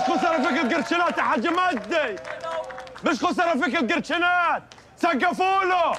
خسارة فيك القرشنات يا حاج مجدي مش خسارة فيك القرشنات سقفوا له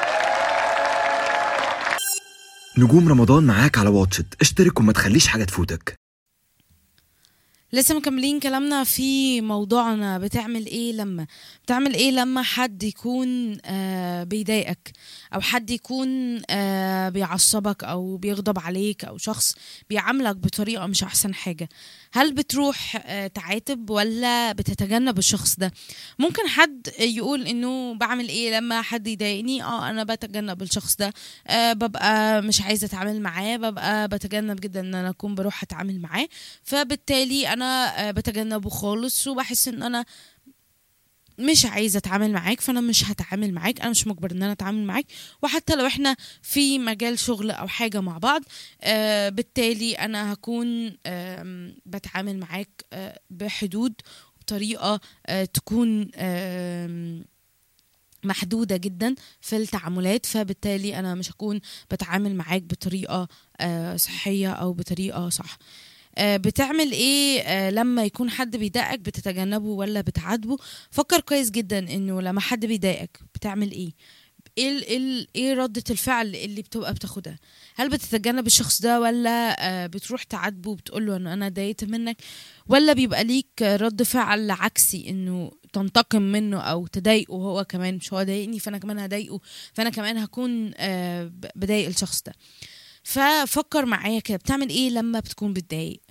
نجوم رمضان معاك على واتشت اشترك وما تخليش حاجة تفوتك لسه مكملين كلامنا في موضوعنا بتعمل ايه لما بتعمل ايه لما حد يكون آه بيضايقك او حد يكون آه بيعصبك او بيغضب عليك او شخص بيعاملك بطريقه مش احسن حاجه هل بتروح آه تعاتب ولا بتتجنب الشخص ده ممكن حد يقول انه بعمل ايه لما حد يضايقني اه انا بتجنب الشخص ده آه ببقى مش عايزه اتعامل معاه ببقى بتجنب جدا ان انا اكون بروح اتعامل معاه فبالتالي انا آه، بتجنبه خالص وبحس ان انا مش عايزه اتعامل معاك فانا مش هتعامل معاك انا مش مجبر ان انا اتعامل معاك وحتى لو احنا في مجال شغل او حاجه مع بعض آه بالتالي انا هكون آه بتعامل معاك آه بحدود بطريقه آه تكون آه محدودة جدا في التعاملات فبالتالي أنا مش هكون بتعامل معاك بطريقة آه، صحية أو بطريقة صح آه، بتعمل ايه آه، لما يكون حد بيضايقك بتتجنبه ولا بتعاتبه فكر كويس جدا انه لما حد بيضايقك بتعمل ايه ايه ال- ايه ال- ايه ردة الفعل اللي بتبقى بتاخدها هل بتتجنب الشخص ده ولا آه، بتروح تعاتبه وبتقول له انا انا ضايقت منك ولا بيبقى ليك رد فعل عكسي انه تنتقم منه او تضايقه هو كمان مش هو ضايقني فانا كمان هضايقه فانا كمان هكون آه، ب- بضايق الشخص ده ففكر معايا كده بتعمل ايه لما بتكون بتضايق